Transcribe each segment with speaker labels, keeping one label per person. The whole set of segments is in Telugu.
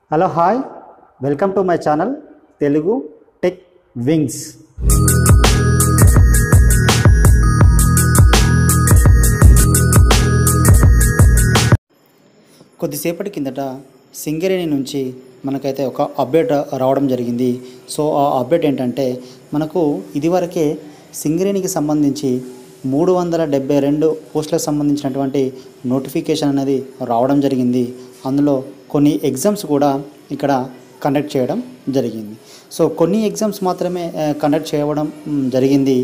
Speaker 1: hello hi welcome to my channel Telugu tech wings కొద్దిసేపటి కిందట సింగరేణి నుంచి మనకైతే ఒక అప్డేట్ రావడం జరిగింది సో ఆ అప్డేట్ ఏంటంటే మనకు ఇదివరకే సింగరేణికి సంబంధించి మూడు వందల డెబ్బై రెండు పోస్టులకు సంబంధించినటువంటి నోటిఫికేషన్ అనేది రావడం జరిగింది అందులో కొన్ని ఎగ్జామ్స్ కూడా ఇక్కడ కండక్ట్ చేయడం జరిగింది సో కొన్ని ఎగ్జామ్స్ మాత్రమే కండక్ట్ చేయడం మ్, జరిగింది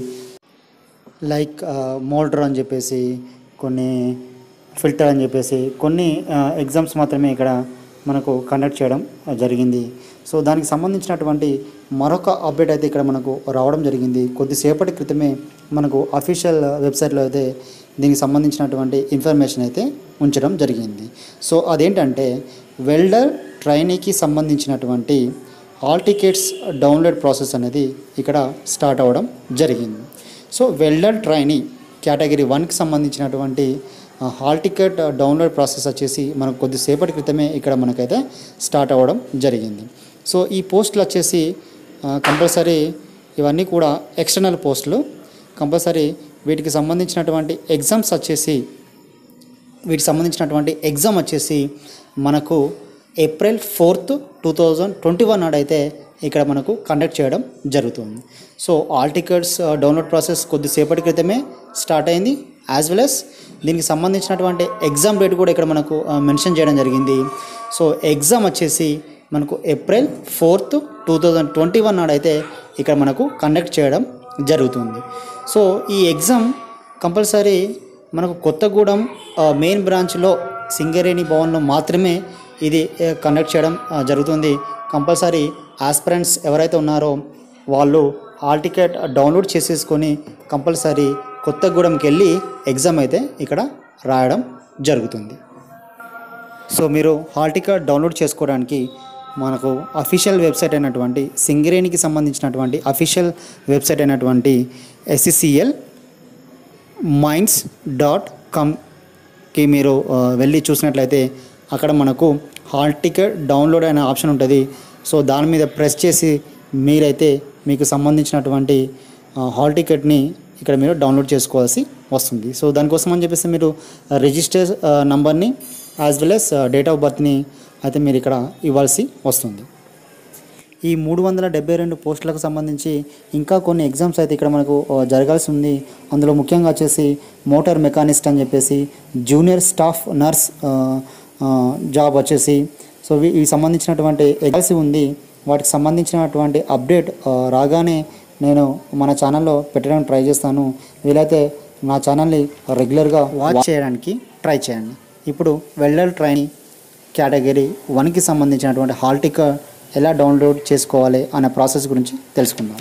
Speaker 1: లైక్ మోల్డర్ అని చెప్పేసి కొన్ని ఫిల్టర్ అని చెప్పేసి కొన్ని ఎగ్జామ్స్ మాత్రమే ఇక్కడ మనకు కండక్ట్ చేయడం ఆ, జరిగింది సో దానికి సంబంధించినటువంటి మరొక అప్డేట్ అయితే ఇక్కడ మనకు రావడం జరిగింది కొద్దిసేపటి క్రితమే మనకు అఫీషియల్ వెబ్సైట్లో అయితే దీనికి సంబంధించినటువంటి ఇన్ఫర్మేషన్ అయితే ఉంచడం జరిగింది సో అదేంటంటే వెల్డర్ ట్రైనీకి సంబంధించినటువంటి హాల్ టికెట్స్ డౌన్లోడ్ ప్రాసెస్ అనేది ఇక్కడ స్టార్ట్ అవ్వడం జరిగింది సో వెల్డర్ ట్రైనీ కేటగిరీ వన్కి సంబంధించినటువంటి ఆ, హాల్ టికెట్ డౌన్లోడ్ ప్రాసెస్ వచ్చేసి మనకు కొద్దిసేపటి క్రితమే ఇక్కడ మనకైతే స్టార్ట్ అవ్వడం జరిగింది సో ఈ పోస్టులు వచ్చేసి ఆ, కంపల్సరీ ఇవన్నీ కూడా ఎక్స్టర్నల్ పోస్టులు కంపల్సరీ వీటికి సంబంధించినటువంటి ఎగ్జామ్స్ వచ్చేసి వీటికి సంబంధించినటువంటి ఎగ్జామ్ వచ్చేసి మనకు April fourth two thousand twenty one నాడైతే ఇక్కడ మనకు కండక్ట్ చేయడం జరుగుతుంది so hall tickets download process కొద్దిసేపటి క్రితమే స్టార్ట్ అయింది యాజ్ వెల్ as దీనికి సంబంధించినటువంటి ఎగ్జామ్ డేట్ కూడా ఇక్కడ మనకు మెన్షన్ చేయడం జరిగింది సో ఎగ్జామ్ వచ్చేసి మనకు April fourth two thousand twenty one నాడైతే ఇక్కడ మనకు కండక్ట్ చేయడం జరుగుతుంది సో ఈ ఎగ్జామ్ కంపల్సరీ మనకు కొత్తగూడెం ఆ, మెయిన్ బ్రాంచ్లో సింగరేణి భవన్లో మాత్రమే ఇది ఆ, కండక్ట్ చేయడం ఆ, జరుగుతుంది కంపల్సరీ ఆస్పిరెంట్స్ ఎవరైతే ఉన్నారో వాళ్ళు హాల్ టికెట్ డౌన్లోడ్ చేసేసుకొని కంపల్సరీ కొత్తగూడెంకి వెళ్ళి ఎగ్జామ్ అయితే ఇక్కడ రాయడం జరుగుతుంది సో మీరు హాల్ టికెట్ డౌన్లోడ్ చేసుకోవడానికి మనకు అఫీషియల్ వెబ్సైట్ అయినటువంటి సింగరేణికి సంబంధించినటువంటి అఫీషియల్ వెబ్సైట్ అయినటువంటి ఎస్సిసిఎల్ మైండ్స్ డాట్ కామ్కి మీరు ఆ, వెళ్ళి చూసినట్లయితే అక్కడ మనకు హాల్ టికెట్ డౌన్లోడ్ అనే ఆప్షన్ ఉంటుంది సో దాని మీద ప్రెస్ చేసి మీరైతే మీకు సంబంధించినటువంటి ఆ, హాల్ టికెట్ని ఇక్కడ మీరు డౌన్లోడ్ చేసుకోవాల్సి వస్తుంది సో దానికోసం అని చెప్పేసి మీరు రిజిస్టర్ నంబర్ని as well as date of బర్త్ని అయితే మీరు ఇక్కడ ఇవ్వాల్సి వస్తుంది ఈ మూడు వందల డెబ్బై రెండు పోస్టులకు సంబంధించి ఇంకా కొన్ని ఎగ్జామ్స్ అయితే ఇక్కడ మనకు ఆ, జరగాల్సి ఉంది అందులో ముఖ్యంగా వచ్చేసి మోటార్ మెకానిస్ట్ అని చెప్పేసి జూనియర్ స్టాఫ్ నర్స్ ఆ, ఆ, జాబ్ వచ్చేసి సో వీ- ఈ సంబంధించినటువంటి ఎగ్జామ్స్ ఉంది వాటికి సంబంధించినటువంటి అప్డేట్ ఆ, రాగానే నేను మన ఛానల్లో పెట్టడానికి ట్రై చేస్తాను వీలైతే నా ఛానల్ని రెగ్యులర్గా వాచ్ చేయడానికి ట్రై చేయండి ఇప్పుడు వెల్డర్ ట్రైన్ కేటగిరీ వన్కి సంబంధించినటువంటి హాల్ టికెట్ ఎలా డౌన్లోడ్ చేసుకోవాలి అనే ప్రాసెస్ గురించి తెలుసుకుందాం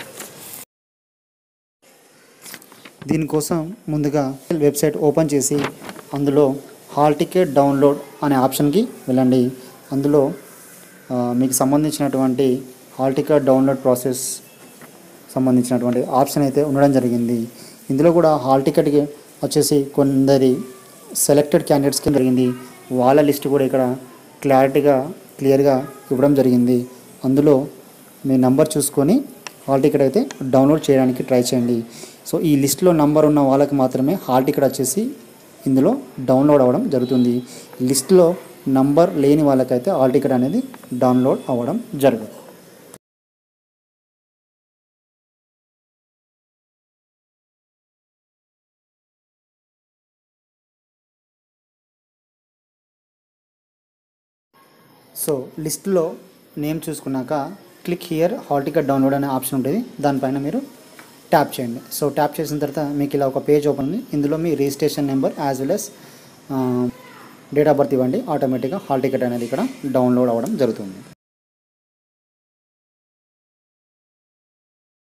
Speaker 1: దీనికోసం ముందుగా వెబ్సైట్ ఓపెన్ చేసి అందులో హాల్ టికెట్ డౌన్లోడ్ అనే ఆప్షన్కి వెళ్ళండి అందులో ఆ, మీకు సంబంధించినటువంటి హాల్ టికెట్ డౌన్లోడ్ ప్రాసెస్ సంబంధించినటువంటి ఆప్షన్ అయితే ఉండడం జరిగింది ఇందులో కూడా హాల్ టికెట్కి వచ్చేసి కొందరి సెలెక్టెడ్ క్యాండిడేట్స్కి జరిగింది వాళ్ళ లిస్ట్ కూడా ఇక్కడ క్లారిటీగా క్లియర్గా ఇవ్వడం జరిగింది అందులో మీ నంబర్ చూసుకొని హాల్ టికెట్ అయితే డౌన్లోడ్ చేయడానికి ట్రై చేయండి సో ఈ లిస్ట్లో నంబర్ ఉన్న వాళ్ళకి మాత్రమే హాల్ టికెట్ వచ్చేసి ఇందులో డౌన్లోడ్ అవ్వడం జరుగుతుంది లిస్ట్లో నంబర్ లేని వాళ్ళకైతే హాల్ టికెట్ అనేది డౌన్లోడ్ అవ్వడం జరగదు సో లిస్ట్లో నేమ్ చూసుకున్నాక click here hall ticket download అనే ఆప్షన్ ఉంటుంది దానిపైన మీరు ట్యాప్ చేయండి సో ట్యాప్ చేసిన తర్వాత మీకు ఇలా ఒక పేజ్ ఓపెన్ ఉంది ఇందులో మీ registration number as well as date of birth ఇవ్వండి ఆటోమేటిక్గా హాల్ టికెట్ అనేది ఇక్కడ డౌన్లోడ్ అవ్వడం జరుగుతుంది